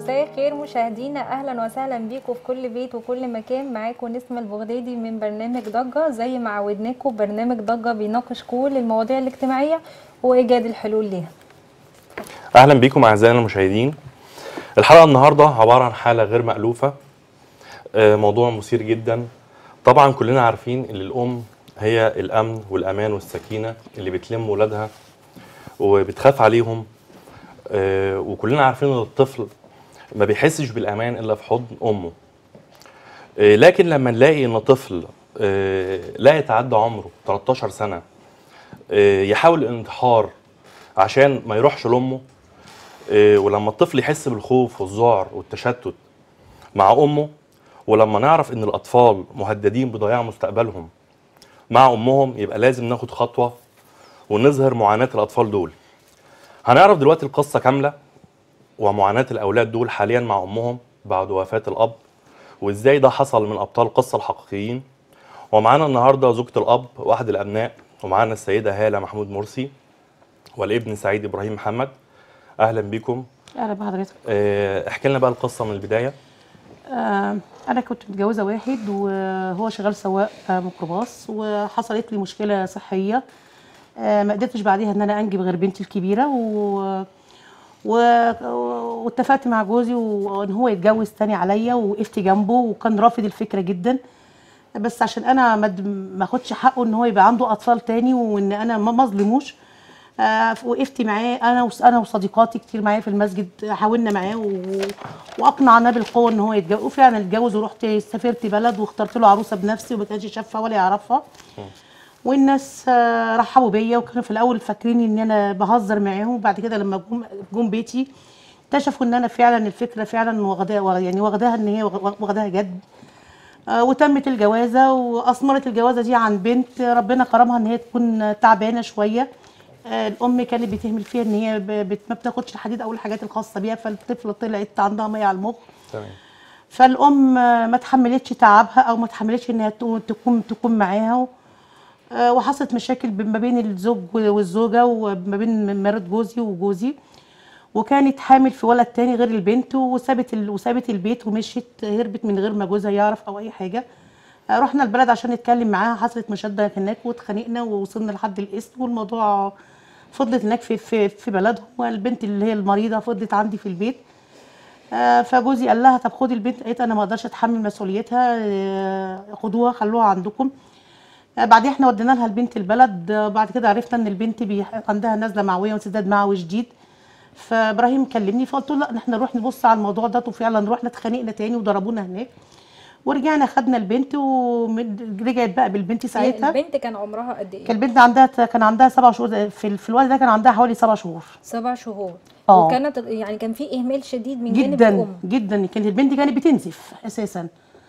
مساء الخير مشاهدينا اهلا وسهلا بيكم في كل بيت وكل مكان معاكم نسمة البغدادي من برنامج ضجة زي ما عودناكم برنامج ضجة بيناقش كل المواضيع الاجتماعية وايجاد الحلول ليها اهلا بيكم اعزائنا المشاهدين الحلقه النهارده عباره عن حاله غير مالوفه آه، موضوع مثير جدا طبعا كلنا عارفين ان الام هي الامن والامان والسكينه اللي بتلم ولادها وبتخاف عليهم آه، وكلنا عارفين ان الطفل ما بيحسش بالامان الا في حضن امه آه، لكن لما نلاقي ان طفل آه، لا يتعدى عمره 13 سنه آه، يحاول الانتحار عشان ما يروحش لامه آه، ولما الطفل يحس بالخوف والذعر والتشتت مع امه ولما نعرف ان الاطفال مهددين بضياع مستقبلهم مع امهم يبقى لازم ناخد خطوه ونظهر معاناه الاطفال دول هنعرف دلوقتي القصه كامله ومعاناه الاولاد دول حاليا مع امهم بعد وفاه الاب وازاي ده حصل من ابطال القصه الحقيقيين ومعانا النهارده زوجة الاب واحد الابناء ومعانا السيده هاله محمود مرسي والابن سعيد ابراهيم محمد اهلا بيكم اهلا بحضرتك آه، احكي لنا بقى القصه من البدايه آه انا كنت متجوزه واحد وهو شغال سواق آه ميكروباص وحصلت لي مشكله صحيه آه ما قدرتش بعديها ان انا انجب غير بنتي الكبيره و و... واتفقت مع جوزي وان هو يتجوز تاني عليا ووقفت جنبه وكان رافض الفكره جدا بس عشان انا ما أد- ما اخدش حقه ان هو يبقى عنده اطفال تاني وان انا ما ما اظلموش آه، وقفت معاه انا وس- انا وصديقاتي كتير معايا في المسجد حاولنا معاه و... واقنعناه بالقوه ان هو يتجوز وفعلا اتجوز ورحت سافرت بلد واخترت له عروسه بنفسي وما كانش شافها ولا يعرفها والناس آه، رحبوا بيا وكانوا في الاول فاكرين ان انا بهزر معاهم وبعد كده لما جم جم بيتي اكتشفوا ان انا فعلا الفكره فعلا واخداها يعني واخداها ان هي واخ- واخداها جد آه، وتمت الجوازه واثمرت الجوازه دي عن بنت ربنا كرمها ان هي تكون تعبانه شويه آه، الام كانت بتهمل فيها ان هي ب- بت- ما بتاخدش الحديد او الحاجات الخاصه بيها فالطفله طلعت عندها ميه على المخ تمام فالام آه، ما تحملتش تعبها او ما تحملتش انها تو- تكون تكون معاها و- آه، وحصلت مشاكل ب- ما بين الزوج والزوجه وما بين مرات جوزي وجوزي وكانت حامل في ولد تاني غير البنت وسابت ال... وسابت البيت ومشيت هربت من غير ما جوزها يعرف او اي حاجه آه، رحنا البلد عشان نتكلم معاها حصلت مشاده هناك واتخانقنا ووصلنا لحد القسم والموضوع فضلت هناك في في في بلدهم والبنت اللي هي المريضه فضلت عندي في البيت آه، فجوزي قال لها طب خدي البنت قالت انا ما اقدرش اتحمل مسؤوليتها آه، خدوها خلوها عندكم آه، بعدين احنا ودينا لها البنت البلد آه، بعد كده عرفنا ان البنت بي... عندها نزله معويه وانسداد معوي شديد فابراهيم كلمني فقلت له لا احنا نروح نبص على الموضوع ده وفعلا رحنا اتخانقنا تاني وضربونا هناك ورجعنا خدنا البنت ورجعت بقى بالبنت ساعتها البنت كان عمرها قد ايه كان البنت عندها كان عندها سبع شهور في, ال- في الوقت ده كان عندها حوالي سبع شهور سبع شهور آه. وكانت يعني كان في اهمال شديد من جانب جدا الام جدا كانت البنت كانت بتنزف اساسا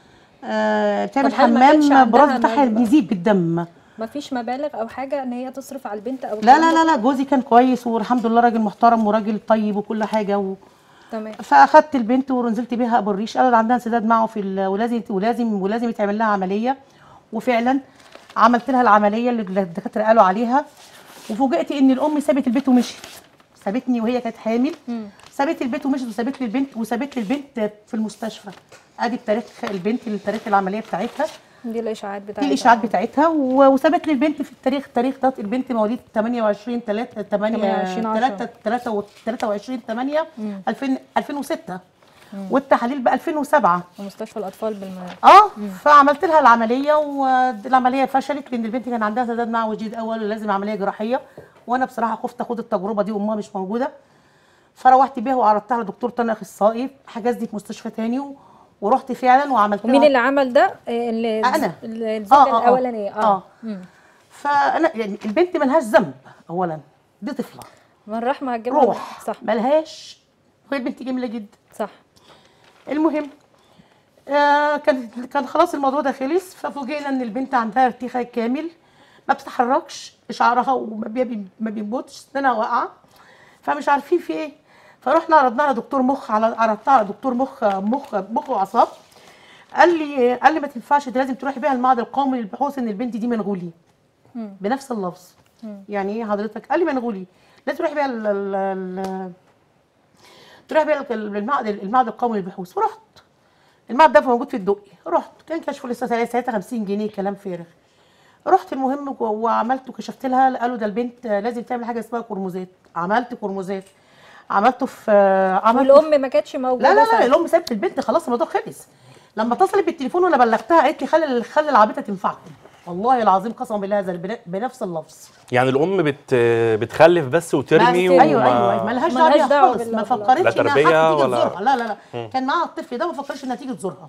آه بتعمل طب هل ما كانش حمام عندها براز بتاعها نزبة؟ بيزيد بالدم ما فيش مبالغ او حاجه ان هي تصرف على البنت او لا الكلام لا ده؟ لا لا جوزي كان كويس والحمد لله راجل محترم وراجل طيب وكل حاجه و... تمام فاخدت البنت ونزلت بيها ابو الريش قالوا عندها انسداد معه في ال... ولازم ولازم ولازم يتعمل لها عمليه وفعلا عملت لها العمليه اللي الدكاتره قالوا عليها وفوجئت ان الام سابت البيت ومشيت سابتني وهي كانت حامل سابت البيت ومشيت وسابت لي البنت وسابت لي البنت في المستشفى ادي بتاريخ البنت تاريخ العمليه بتاعتها دي الاشاعات بتاعتها دي الاشاعات بتاعتها و- وسابت لي البنت في التاريخ التاريخ ده البنت مواليد 28 3 8 28 3 3 23 8 2000 2006 والتحاليل ب 2007 ومستشفى الاطفال بالمناسبه اه فعملت لها العمليه والعمليه فشلت لان البنت كان عندها سداد معوي جديد اول ولازم عمليه جراحيه وانا بصراحه خفت اخد التجربه دي وامها مش موجوده فروحت بيها وعرضتها على دكتور تاني اخصائي حجزني في مستشفى تاني و... ورحت فعلا وعملت ومين لها اللي عمل ده آه، اللي أنا. الزوجه آه، آه، آه. الاولانيه اه, آه. فانا يعني البنت ملهاش ذنب اولا دي طفله من رحمه هتجيبها روح صح ملهاش وهي البنت جميله جدا صح المهم آه كان كان خلاص الموضوع ده خلص ففوجئنا ان البنت عندها ارتخاء كامل ما بتتحركش شعرها وما بي- ما بينبتش سنانها واقعه فمش عارفين في ايه فرحنا عرضنا على دكتور مخ على عرضتها على دكتور مخ مخ مخ واعصاب قال لي قال لي ما تنفعش دي لازم تروحي بيها المعهد القومي للبحوث ان البنت دي منغولي بنفس اللفظ يعني ايه حضرتك قال لي منغولي لازم تروحي بيها ال- ال- ال- تروح بقى المعهد المعهد القومي للبحوث ورحت المعهد ده موجود في الدقي رحت كان كشف لسه ساعتها 50 جنيه كلام فارغ رحت المهم و- وعملت وكشفت لها قالوا ده البنت لازم تعمل حاجه اسمها كرموزات عملت كرموزات عملته في عملت والام ما كانتش موجوده لا لا لا ساعتها. الام سابت البنت خلاص الموضوع خلص لما اتصلت بالتليفون وانا بلغتها قالت لي خلي خلي العبيطه تنفعكم والله العظيم قسما بالله هذا البنا- بنفس اللفظ يعني الام بت بتخلف بس وترمي بس وما ايوه ايوه ملهاش ملهاش دعوه بيها دعوة خالص ما بالأولاد. فكرتش لا انها تربية حتى تيجي ولا- تزورها لا لا لا كان معاها الطفل ده ما فكرش انها تيجي تزورها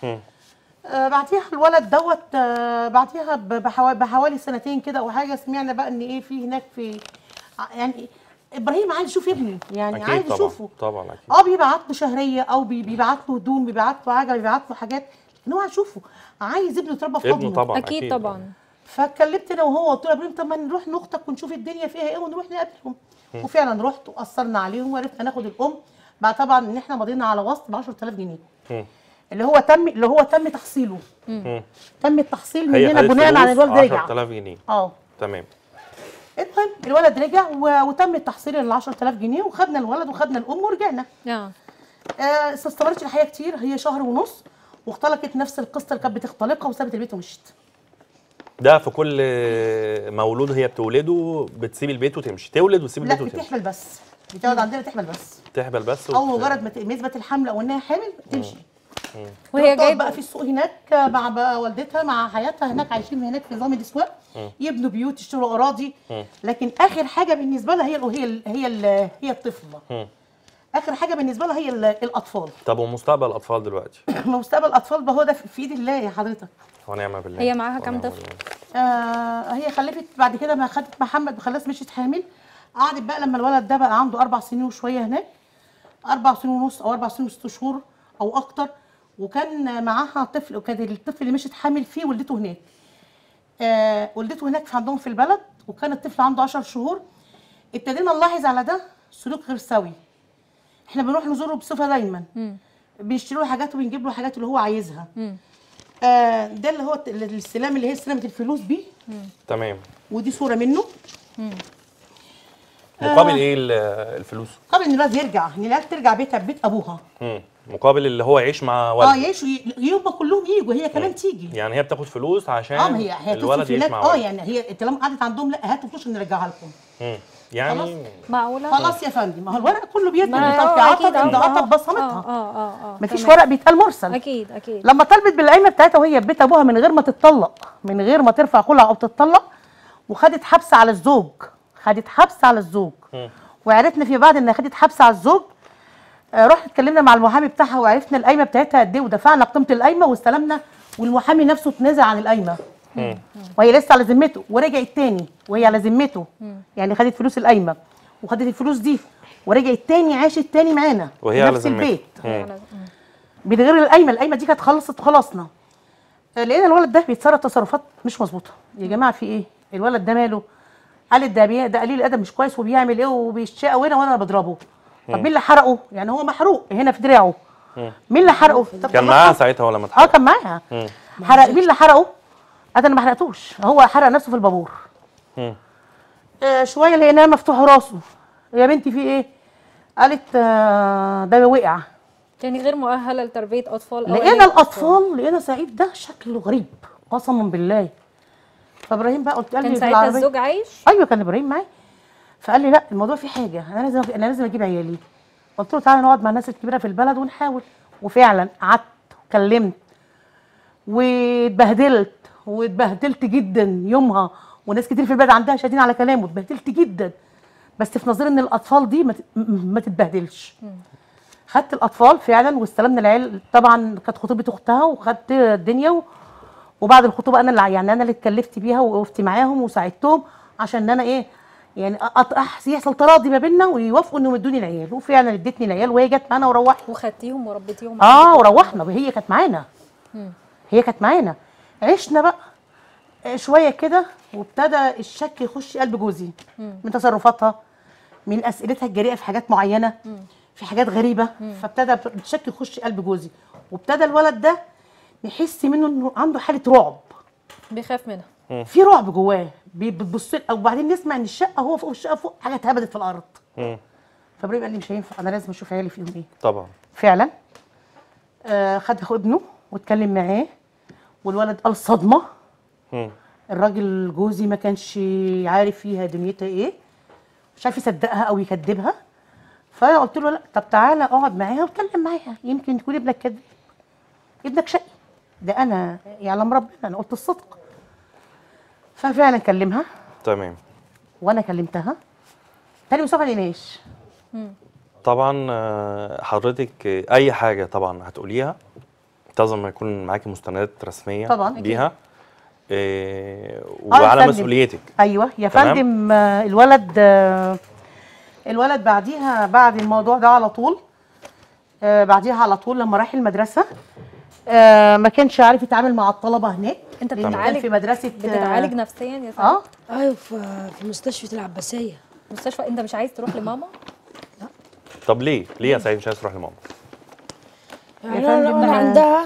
آه بعديها الولد دوت آه بعديها ب- بحوا- بحوالي سنتين كده او حاجه سمعنا بقى ان ايه في هناك في ع- يعني ابراهيم عايز يشوف ابنه يعني عايز اكيد طبعا يشوفه طبعا اكيد اه بيبعت له شهريه او بي- بيبعت له هدوم بيبعت له عجله بيبعت له حاجات لكن هو هيشوفه عايز ابنه يتربى في ابنه حضنه طبعا اكيد طبعا فاتكلمت انا وهو قلت له يا ابراهيم طب ما نروح لاختك ونشوف الدنيا فيها ايه ونروح نقابلهم وفعلا رحت واثرنا عليهم وعرفنا ناخد الام بعد طبعا ان احنا مضينا على وسط ب 10000 جنيه مم. اللي هو تم اللي هو تم تحصيله مم. تم التحصيل هي مننا خدت بناء على فلوس الولد رجع 10000 جنيه اه تمام المهم الولد رجع و- وتم التحصيل ال 10000 جنيه وخدنا الولد وخدنا الام ورجعنا اه آه استمرتش الحياه كتير هي شهر ونص واختلقت نفس القصه اللي كانت بتختلقها وسابت البيت ومشت ده في كل مولود هي بتولده بتسيب البيت وتمشي تولد وتسيب لا البيت وتمشي بتحمل بس بتقعد عندنا تحمل بس تحبل بس او وت- مجرد ما ت- ما يثبت الحمل او انها حامل تمشي وهي تقعد جايبه بقى في السوق هناك مع بقى والدتها مع حياتها هناك عايشين هناك في نظام الاسواق يبنوا بيوت يشتروا اراضي لكن اخر حاجه بالنسبه لها هي ال هي ال هي ال هي الطفل مم. اخر حاجه بالنسبه لها هي ال- الاطفال طب ومستقبل الاطفال دلوقتي مستقبل الاطفال ده هو ده في ايد الله يا حضرتك ونعم بالله هي معاها كام ونعم طفل؟ بالله. آه هي خلفت بعد كده ما خدت محمد وخلاص مشيت حامل قعدت بقى لما الولد ده بقى عنده اربع سنين وشويه هناك اربع سنين ونص او اربع سنين وست شهور او اكتر وكان معاها طفل وكان الطفل اللي مشيت حامل فيه ولدته هناك آه ولدته هناك في عندهم في البلد وكان الطفل عنده 10 شهور ابتدينا نلاحظ على ده سلوك غير سوي احنا بنروح نزوره بصفه دايما بنشتري له حاجات وبنجيب له حاجات اللي هو عايزها آه ده اللي هو الت- الاستلام اللي هي استلامه الفلوس بيه تمام ودي صوره منه مقابل ايه ال- الفلوس قبل ان الولاد يرجع ان الولاد ترجع بيتها بيت ابوها مم. مقابل اللي هو يعيش مع اه والده يعيشوا ي- يوم كلهم يجوا هي كمان تيجي يعني هي بتاخد فلوس عشان اه ما هي هي الولد تصرف يعيش هناك مع اه والده يعني هي طالما قعدت عندهم لا هاتوا فلوس نرجعها لكم مم. يعني معقوله خلاص يا فندم ما هو الورق كله بيدي ما كان في هو عطف أكيد، آه، عند آه، عطف اه بصمتها اه اه اه مفيش تمام. ورق بيتقال مرسل اكيد اكيد لما طلبت بالقايمه بتاعتها وهي في بيت ابوها من غير ما تتطلق من غير ما ترفع خلع او تتطلق وخدت حبس على الزوج خدت حبس على الزوج وعرفنا في بعد انها خدت حبس على الزوج آه، رحنا اتكلمنا مع المحامي بتاعها وعرفنا القايمه بتاعتها قد ايه ودفعنا قيمه القايمه واستلمنا والمحامي نفسه اتنازل عن القايمه وهي لسه على ذمته ورجعت تاني وهي على ذمته يعني خدت فلوس القايمه وخدت الفلوس دي ورجعت تاني عاشت تاني معانا وهي في على نفس ذمته. البيت مم. من غير القايمه القايمه دي كانت خلصت وخلصنا آه، لقينا الولد ده بيتصرف تصرفات مش مظبوطه يا جماعه في ايه الولد ده ماله قالت ده بي... ده قليل الادب مش كويس وبيعمل ايه وبيشتاق هنا وانا بضربه طب مين اللي حرقه يعني هو محروق هنا في دراعه مين اللي حرقه طب كان طب معاها حرق. ساعتها ولا ما اه اتحرق؟ كان معاها حرق مين اللي حرقه قالت انا ما حرقتوش هو حرق نفسه في البابور مم. آه شويه لقيناه مفتوح راسه يا بنتي في ايه قالت آه ده وقع يعني غير مؤهله لتربيه اطفال أو لقينا أي الاطفال لقينا سعيد ده شكله غريب قسما بالله فابراهيم بقى قلت قال كان لي في ساعتها العربية- الزوج عايش ايوه كان ابراهيم معايا فقال لي لا الموضوع فيه حاجه انا لازم انا لازم اجيب عيالي قلت له تعالى نقعد مع الناس الكبيره في البلد ونحاول وفعلا قعدت وكلمت واتبهدلت واتبهدلت جدا يومها وناس كتير في البلد عندها شاهدين على كلامه اتبهدلت جدا بس في نظري ان الاطفال دي ما ت- م- ما تتبهدلش خدت الاطفال فعلا واستلمنا العيال طبعا كانت خطوبه اختها وخدت الدنيا و... وبعد الخطوبه انا اللي يعني انا اللي اتكلفت بيها ووقفت معاهم وساعدتهم عشان انا ايه يعني أط- أح- يحصل تراضي ما بيننا ويوافقوا انهم يدوني العيال وفعلا ادتني العيال وهي جت معانا وروحت وخدتيهم وربيتيهم اه وروحنا وهي كانت معانا هي كانت معانا عشنا بقى آه، شويه كده وابتدى الشك يخش قلب جوزي من تصرفاتها من اسئلتها الجريئه في حاجات معينه في حاجات غريبه فابتدى الشك يخش قلب جوزي وابتدى الولد ده نحس منه انه عنده حاله رعب بيخاف منها في رعب جواه بي- بتبص او بعدين نسمع ان الشقه هو فوق الشقه فوق حاجه اتهبدت في الارض مم. فابراهيم قال لي مش هينفع انا لازم اشوف عيالي فيهم ايه طبعا فعلا آه خد ابنه واتكلم معاه والولد قال صدمه مم. الراجل جوزي ما كانش عارف فيها دنيتها ايه مش عارف يصدقها او يكذبها فانا قلت له لا طب تعالى اقعد معاها واتكلم معاها يمكن تكون ابنك كذب ابنك شقي ده انا يعلم ربنا انا قلت الصدق ففعلا كلمها تمام وانا كلمتها تاني يوم ما لقيناش طبعا آه، حضرتك آه، اي حاجه طبعا هتقوليها لازم يكون معاكي مستندات رسميه طبعاً. بيها آه، يا وعلى فندم. مسؤوليتك ايوه يا تمام. فندم آه، الولد آه، الولد بعديها بعد الموضوع ده على طول آه، بعديها على طول لما راح المدرسه آه، ما كانش عارف يتعامل مع الطلبه هناك انت لأن كان بتتعالج في مدرسه آه، بتتعالج نفسيا يا سعد اه ايوه في في مستشفى العباسيه مستشفى انت مش عايز تروح لماما طب ليه ليه يا سعيد مش عايز تروح لماما يعني فندم، انا وانا آه، عندها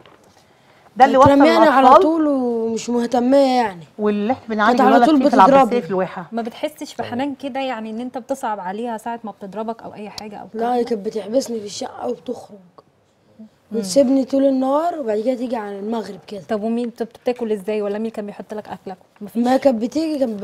ده اللي وصل رمياني على الاطفال طول ومش مهتميه يعني واللي احنا بنعالج كانت على الولد طول فيه في العباسيه بتضربني. في الواحه ما بتحسش بحنان كده يعني ان انت بتصعب عليها ساعه ما بتضربك او اي حاجه او لا هي كانت بتحبسني في الشقه وبتخرج وتسيبني طول النهار وبعد كده تيجي على المغرب كده طب ومين بت- بتاكل ازاي ولا مين كان بيحط لك اكلك مفيش ما كانت بتيجي كان ب...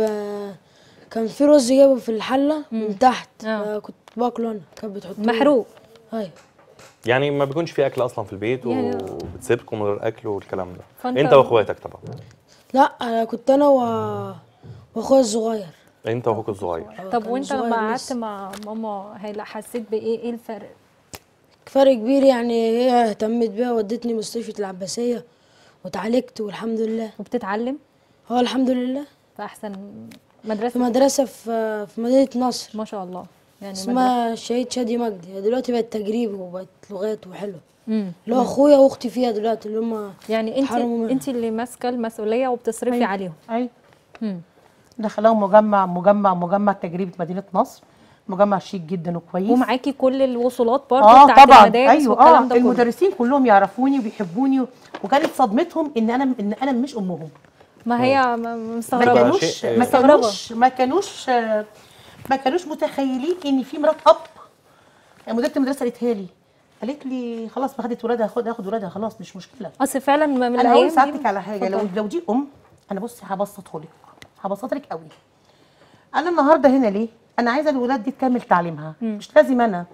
كان في رز جايبه في الحله من تحت آه. كنت باكله انا كانت بتحطه محروق ايوه يعني ما بيكونش في اكل اصلا في البيت يعني- وبتسيبكم من غير اكل والكلام ده فأنت- انت واخواتك طبعا لا انا كنت انا و... واخويا الصغير انت واخوك الصغير طب كان وانت صغير لما قعدت لسه. مع ماما هي حسيت بايه ايه الفرق فرق كبير يعني هي اهتمت بيها ودتني مستشفى العباسيه وتعالجت والحمد لله وبتتعلم اه الحمد لله في احسن في مدرسه مدرسه في في مدينه نصر ما شاء الله يعني مدرسة. اسمها الشهيد شادي مجدي هي دلوقتي بقت تجريبي وبقت لغات وحلوه مم. اللي هو اخويا واختي فيها دلوقتي اللي هم يعني انت حرموا منها. انت اللي ماسكه المسؤوليه وبتصرفي أيوة. عليهم ايوه مم. دخلهم مجمع مجمع مجمع تجريبي مدينه نصر مجمع شيك جدا وكويس ومعاكي كل الوصولات برضه اه بتاعت طبعا المدارس ايوه والكلام اه ده كله المدرسين كلهم يعرفوني وبيحبوني و- وكانت صدمتهم ان انا ان انا مش امهم ما هي م- ما مستغربه كانوش شيء- ما مستغربة. كانوش ما كانوش آه، ما كانوش متخيلين ان في مرات اب يعني مديره المدرسه قالتها لي قالت لي خلاص ما خدت ولادها خد اخد ولادها خلاص مش مشكله اصل فعلا من انا الايام هقول دي- ساعتك على حاجه لو اتفضل. لو دي ام انا بصي هبسطه لك هبسط لك قوي انا النهارده هنا ليه انا عايزه الولاد دي تكمل تعليمها مش لازم انا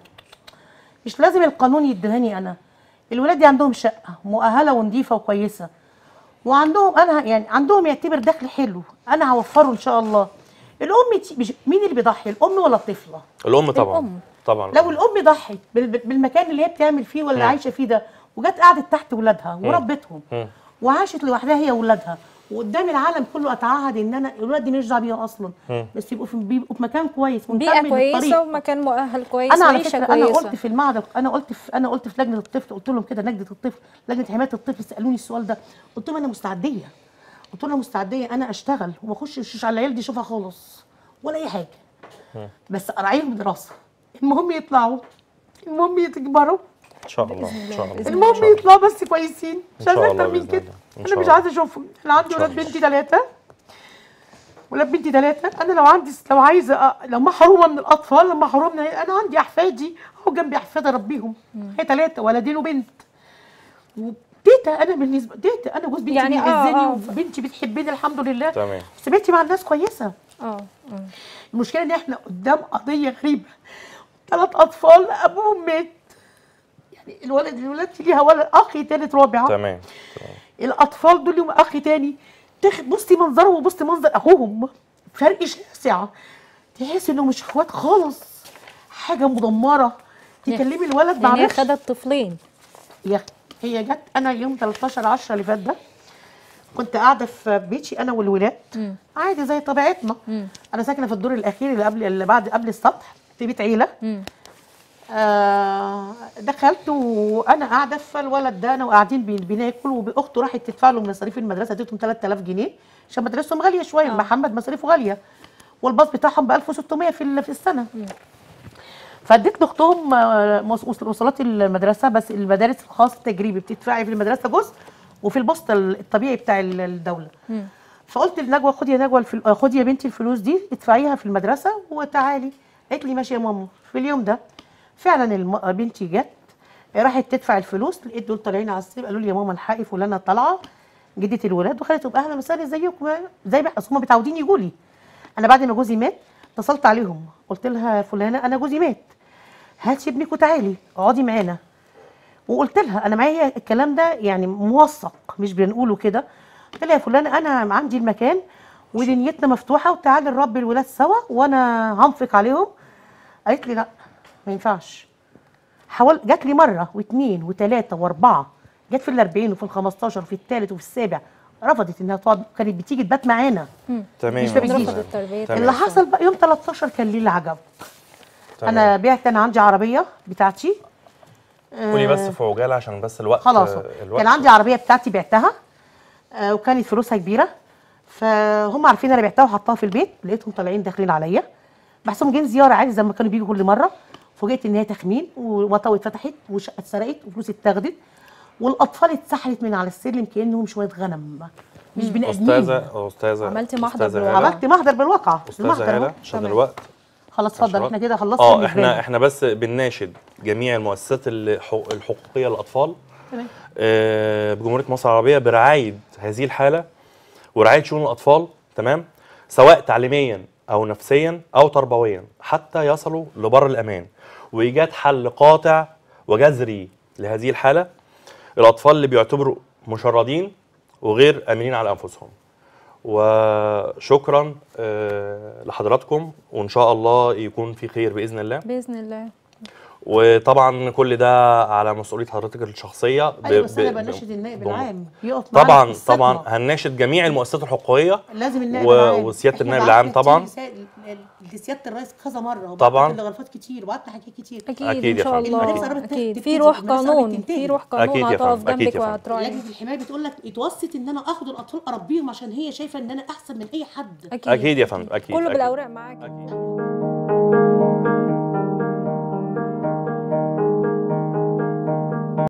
مش لازم القانون يدهني انا الولاد دي عندهم شقه مؤهله ونظيفه وكويسه وعندهم انا يعني عندهم يعتبر دخل حلو انا هوفره ان شاء الله الام تي- مش مين اللي بيضحي الام ولا الطفله الام طبعا الأم. طبعا لو الام ضحت بال- بال- بالمكان اللي هي بتعمل فيه ولا مم. عايشه فيه ده وجت قعدت تحت ولادها وربتهم مم. وعاشت لوحدها هي واولادها وقدام العالم كله اتعهد ان انا الولاد دي مش دعوه بيها اصلا مم. بس يبقوا في بيبقوا في مكان كويس بيئه ونكمل كويسه الطريق ومكان مؤهل كويس انا على وعيشه فكره كويسه انا قلت في المعهد انا قلت في انا قلت في لجنه الطفل قلت لهم كده لجنه الطفل لجنه حمايه الطفل سالوني السؤال ده قلت لهم انا مستعديه قلت لهم مستعديه انا اشتغل وما اخشش على العيال دي اشوفها خالص ولا اي حاجه بس اراعيهم دراسه المهم يطلعوا المهم يكبروا ان شاء الله ان شاء الله المهم إن شاء الله. يطلعوا بس كويسين مش إن شاء عايزه الله اكتر من بإذن كده الله. إن انا شاء مش الله. عايزه اشوفهم انا عندي شاء ولاد الله. بنتي ثلاثه ولاد بنتي ثلاثه انا لو عندي لو عايزه أ- لو محرومه من الاطفال لو محرومه من انا عندي احفادي اهو جنبي احفاد اربيهم هي ثلاثه ولدين وبنت وتيتا انا بالنسبه تيتا انا جوز بنتي يعني يعني آه، بيعزني آه. وبنتي بتحبني الحمد لله تمام بس بنتي مع الناس كويسه اه آه. المشكله ان احنا قدام قضيه غريبه ثلاث اطفال ابوهم مات يعني الولد الولاد ليها ولد اخ تالت رابع تمام تمام الاطفال دول لهم اخ تاني تاخد بصي منظرهم وبصي منظر اخوهم فرق شاسع تحس انهم مش اخوات خالص حاجه مدمره تكلمي الولد ما يعني هي عرفش خدت طفلين هي هي جت انا يوم 13 10 اللي فات ده كنت قاعده في بيتي انا والولاد عادي زي طبيعتنا انا ساكنه في الدور الاخير اللي قبل اللي بعد قبل السطح في بيت عيله مم. آه دخلت وانا قاعده فالولد ده انا وقاعدين بن- بناكل واخته راحت تدفع له مصاريف المدرسه اديتهم 3000 جنيه عشان مدرستهم غاليه شويه آه. محمد مصاريفه غاليه والباص بتاعهم ب 1600 في ال- في السنه فاديت لاختهم آه، مص- وص- وصلات المدرسه بس المدارس الخاص تجريبي بتدفعي في المدرسه جزء وفي البوسطه الطبيعي بتاع ال- الدوله فقلت لنجوى خدي يا نجوى الفل... خدي يا بنتي الفلوس دي ادفعيها في المدرسه وتعالي قالت لي ماشي يا ماما في اليوم ده فعلا الم... بنتي جت راحت تدفع الفلوس لقيت دول طالعين على السرير قالوا لي يا ماما الحقي فلانه طالعه جدة الولاد وخالتهم اهلا وسهلا ازيكم زي ما اصل هم متعودين يجوا لي انا بعد ما جوزي مات اتصلت عليهم قلت لها يا فلانه انا جوزي مات هاتي ابنك وتعالي اقعدي معانا وقلت لها انا معايا الكلام ده يعني موثق مش بنقوله كده قلت لها يا فلانه انا عندي المكان ودنيتنا مفتوحه وتعالي نربي الولاد سوا وانا هنفق عليهم قالت لي لا ما ينفعش حاول جات لي مره واثنين وثلاثه واربعه جت في ال40 وفي ال15 وفي الثالث وفي السابع رفضت انها تقعد كانت بتيجي تبات معانا تمام مش بتجيش. رفض التربيه تمام. اللي حصل بقى يوم 13 كان ليه العجب تمام. انا بعت انا عندي عربيه بتاعتي قولي بس في عجاله عشان بس الوقت خلاص الوقت كان عندي عربيه بتاعتي بعتها آه، وكانت فلوسها كبيره فهم عارفين انا بعتها وحطاها في البيت لقيتهم طالعين داخلين عليا بحسهم جايين زياره عادي زي ما كانوا بيجوا كل مره فوجئت ان هي تخمين ومطاوي اتفتحت وشقه اتسرقت وفلوس اتاخدت والاطفال اتسحلت من على السلم كانهم شويه غنم مش بني ادمين استاذه استاذه عملتي محضر أستاذة بالواقع. هالة. عملت محضر بالواقع استاذه المحضر هاله أهو. عشان تمام. الوقت خلاص اتفضل عشرات. احنا كده خلصنا اه بالنسبة احنا لي. احنا بس بنناشد جميع المؤسسات الحق- الحقوقيه للاطفال تمام. آه، بجمهوريه مصر العربيه برعايه هذه الحاله ورعايه شؤون الاطفال تمام سواء تعليميا او نفسيا او تربويا حتى يصلوا لبر الامان وايجاد حل قاطع وجذري لهذه الحاله الاطفال اللي بيعتبروا مشردين وغير امنين على انفسهم وشكرا آه، لحضراتكم وان شاء الله يكون في خير باذن الله باذن الله وطبعا كل ده على مسؤوليه حضرتك الشخصيه ب- ايوه بس انا ب- بناشد النائب بم- العام يقف معانا طبعا في الصدمة. طبعا هنناشد جميع المؤسسات الحقوقيه لازم النائب و- العام وسيادة إحنا النائب بعتنا العام كتير طبعا. لسا- لسياده الرئيس كذا مره طبعا. تلغرافات كتير وبعتنا حاجات كتير اكيد, أكيد ان يا شاء فندم. الله المدارس قربت اكيد تبتدي، في روح المدارس قربت قانون تنتهي. في روح أكيد قانون يا هتقف فندم، أكيد جنبك يا فندم. وهتراعي لجنه الحمايه بتقول لك اتوصت ان انا اخد الاطفال اربيهم عشان هي شايفه ان انا احسن من اي حد اكيد اكيد يا فندم اكيد كله أكيد. بالاوراق معاك أكيد.